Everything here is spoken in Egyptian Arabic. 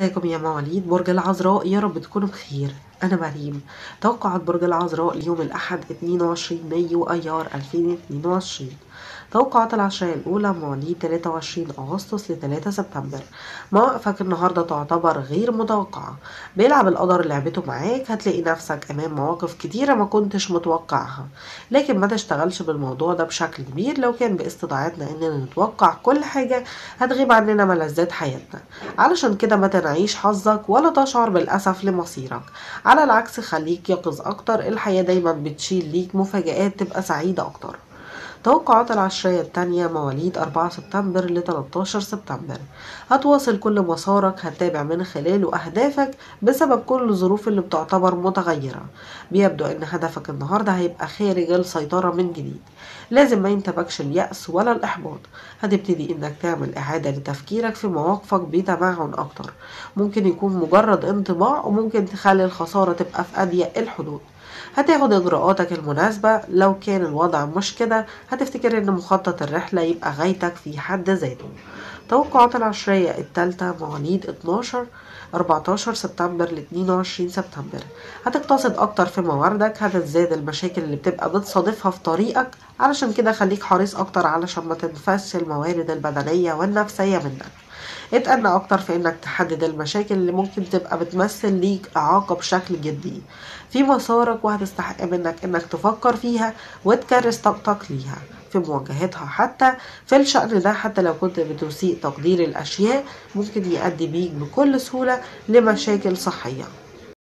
ازيكم يا مواليد برج العذراء يا رب تكونوا بخير أنا مريم توقعات برج العذراء اليوم الأحد 22 مايو أيار 2022 توقعات العشرية الأولى مواليد 23 أغسطس ل 3 سبتمبر مواقفك النهاردة تعتبر غير متوقعة بيلعب القدر لعبته معاك هتلاقي نفسك أمام مواقف كتيرة ما كنتش متوقعها لكن ما تشتغلش بالموضوع ده بشكل كبير لو كان باستطاعتنا إننا نتوقع كل حاجة هتغيب عننا ملذات حياتنا علشان كده ما تنعيش حظك ولا تشعر بالأسف لمصيرك على العكس خليك يقظ أكتر الحياة دايما بتشيل ليك مفاجآت تبقى سعيدة أكتر توقعات العشرية التانية مواليد 4 سبتمبر ل 13 سبتمبر هتواصل كل مسارك هتتابع من خلاله أهدافك بسبب كل الظروف اللي بتعتبر متغيرة بيبدو إن هدفك النهاردة هيبقى خارج السيطرة من جديد لازم ما ينتبكش اليأس ولا الإحباط هتبتدي إنك تعمل إعادة لتفكيرك في مواقفك بتمعن أكتر ممكن يكون مجرد انطباع وممكن تخلي الخسارة تبقى في أضيق الحدود هتاخد إجراءاتك المناسبة لو كان الوضع مش كده هتفتكر إن مخطط الرحلة يبقى غايتك في حد ذاته توقعات العشرية التالتة مواليد 12 14 سبتمبر ل 22 سبتمبر هتقتصد أكتر في مواردك هتزداد المشاكل اللي بتبقى بتصادفها في طريقك علشان كده خليك حريص أكتر علشان ما تنفذش الموارد البدنية والنفسية منك اتأنى أكتر في إنك تحدد المشاكل اللي ممكن تبقى بتمثل ليك إعاقة بشكل جدي في مسارك وهتستحق منك إنك تفكر فيها وتكرس طاقتك ليها في مواجهتها حتى في الشأن ده حتى لو كنت بتسيء تقدير الأشياء ممكن يؤدي بيك بكل سهولة لمشاكل صحية